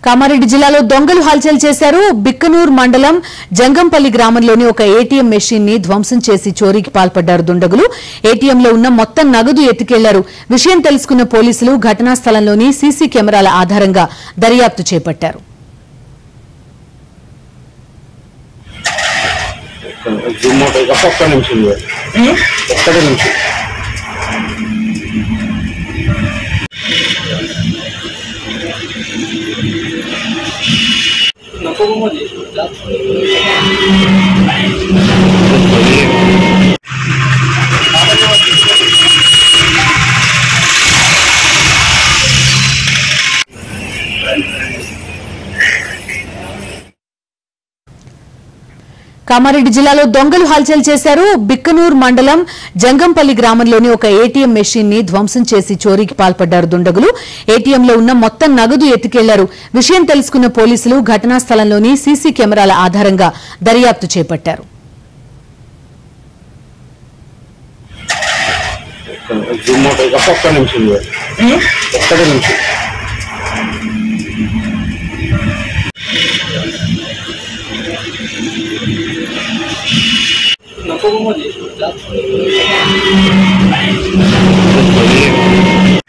కామారెడ్డి జిల్లాలో దొంగలు హల్చల్ చేశారు బిక్కనూర్ మండలం జంగంపల్లి గ్రామంలోని ఒక ఏటీఎం మెషిన్ ని ధ్వంసం చేసి చోరీకి పాల్పడ్డారు దుండగులు ఏటీఎంలో ఉన్న మొత్తం నగదు ఎత్తుకెళ్లారు విషయం తెలుసుకున్న పోలీసులు ఘటనా స్థలంలోని సీసీ కెమెరాల ఆధారంగా దర్యాప్తు చేపట్టారు జూమ్ అవుట్ అయ్యి ఒక్క నిమిషం ఇవ్వు. ఒక్కటే నిమిషం కామారెడ్డి జిల్లాలో దొంగలు హల్చల్ చేశారు బిక్కనూర్ మండలం జంగంపల్లి గ్రామంలోని ఒక ఏటీఎం మెషిన్ ని ధ్వంసం చేసి చోరీకి పాల్పడ్డారు దుండగులు ఏటీఎంలో ఉన్న మొత్తం నగదు ఎత్తుకెళ్లారు విషయం తెలుసుకున్న పోలీసులు ఘటనా స్థలంలోని సీసీ కెమెరాల ఆధారంగా దర్యాప్తు చేపట్టారు జూమ్ అవుట్ అయ్యి ఒక్క నిమిషం ఇవ్వు. ఒక్కటే నిమిషం नको मग